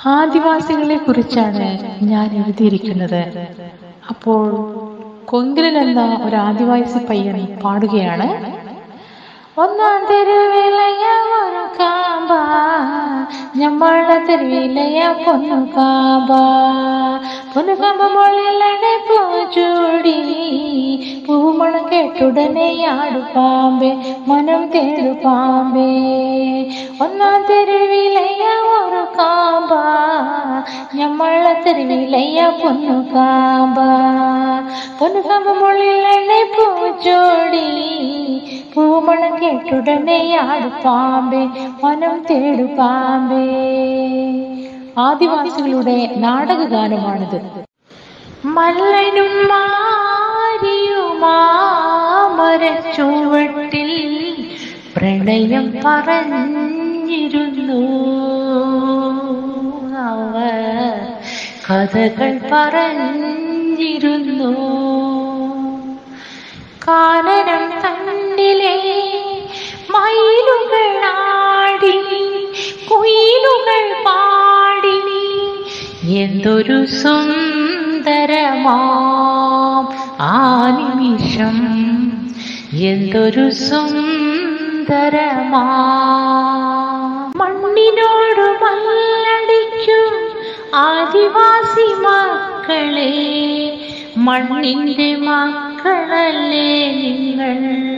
ആദിവാസികളെ കുറിച്ചാണ് ഞാൻ എഴുതിയിരിക്കുന്നത് അപ്പോൾ കൊങ്കിലൻ എന്ന ഒരു ആദിവാസി പയ്യൻ പാടുകയാണ് ഒന്നാം തെരുവിലയ ഒരു കാമ്പ ഞമ്മളുടെ തെരുവിലയ പൊന്നു കാമ്പ പൊന്നു കാമ്പ മുള്ളിലടെ പൂച്ചൂടി പൂമണം കേട്ടുടനെ ആടു പാമ്പേ മനം തേടു പാമ്പേ ഒന്നാം തെരുവിലയ ഒരു കാമ്പ ഞമ്മളുടെ തെരുവിലയ പൊന്നു കാമ്പ പൊന്നു കാമ്പ മുള്ളിലടെ പൂച്ചോടി പൂമണം കേട്ടുടനെ ആടു പാമ്പേ മനം തേടു പാമ്പേ ആദിവാസികളുടെ നാടകഗാനമാണിത് മല്ലനും മാരിയുമാമരച്ചുവട്ടിൽ പ്രണയം പറഞ്ഞിരുന്നു അവർ കഥകൾ പറഞ്ഞിരുന്നു കാനനം തന്നിലെ മയിലുകളാടി കുയിലുകൾ പാടി എന്തൊരു സുന്ദരമാം ആ നിമിഷം എന്തൊരു സുന്ദരമാ മണ്ണിനോട് മല്ലടിക്കും ആദിവാസി മക്കളെ മണ്ണിന്റെ മക്കളല്ലേ നിങ്ങൾ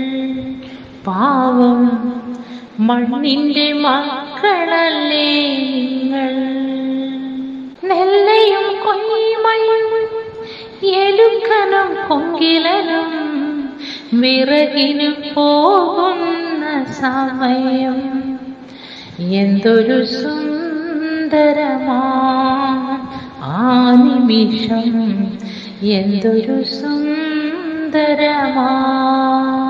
പാവം മണ്ണിന്റെ മക്കളല്ലേ നിങ്ങൾ നെല്ലയും കൊയ്മയും എലുക്കനും കൊങ്കിലനും വിറകിന് പോകുന്ന സമയം എന്തൊരു സുന്ദരമാ ആ നിമിഷം എന്തൊരു സുന്ദരമാ